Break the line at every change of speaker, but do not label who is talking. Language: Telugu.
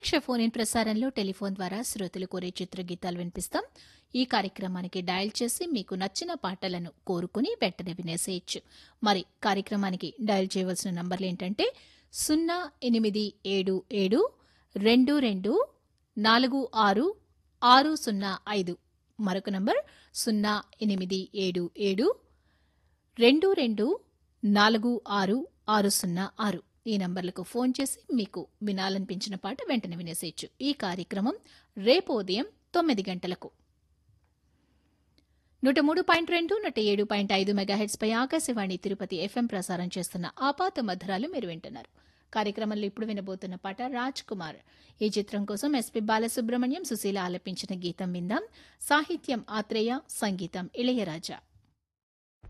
ప్రత్యక్ష ఫోన్ ఇన్ ప్రసారంలో టెలిఫోన్ ద్వారా శ్రోతలు కోరే చిత్రగీతాలు వినిపిస్తాం ఈ కార్యక్రమానికి డయల్ చేసి మీకు నచ్చిన పాటలను కోరుకుని వెంటనే వినేసేయచ్చు మరి కార్యక్రమానికి డయల్ చేయవలసిన నంబర్లు ఏంటంటే సున్నా ఎనిమిది ఏడు ఏడు రెండు రెండు నాలుగు ఆరు ఆరు సున్నా ఐదు మరొక నంబర్ సున్నా ఎనిమిది ఏడు ఏడు రెండు రెండు నాలుగు ఆరు ఆరు సున్నా ఆరు ఈ నంబర్లకు ఫోన్ చేసి మీకు వినాలనిపించిన పాట వెంటనే వినేసేయచ్చు ఈ కార్యక్రమం రేపు ఉదయం తొమ్మిది గంటలకు నూట మూడు పాయింట్ రెండు నూట ఏడు పాయింట్ ఐదు మెగాహెట్స్ పై ఆకాశవాణి తిరుపతి ఎఫ్ఎం ప్రసారం చేస్తున్న ఆపాత మధురాలు మీరు వింటున్నారు కార్యక్రమంలో ఇప్పుడు వినబోతున్న పాట రాజ్ కుమార్ ఈ చిత్రం కోసం ఎస్పి బాలసుబ్రహ్మణ్యం సుశీల ఆలపించిన గీతం విందాం సాహిత్యం ఆత్రేయ సంగీతం ఇళయరాజా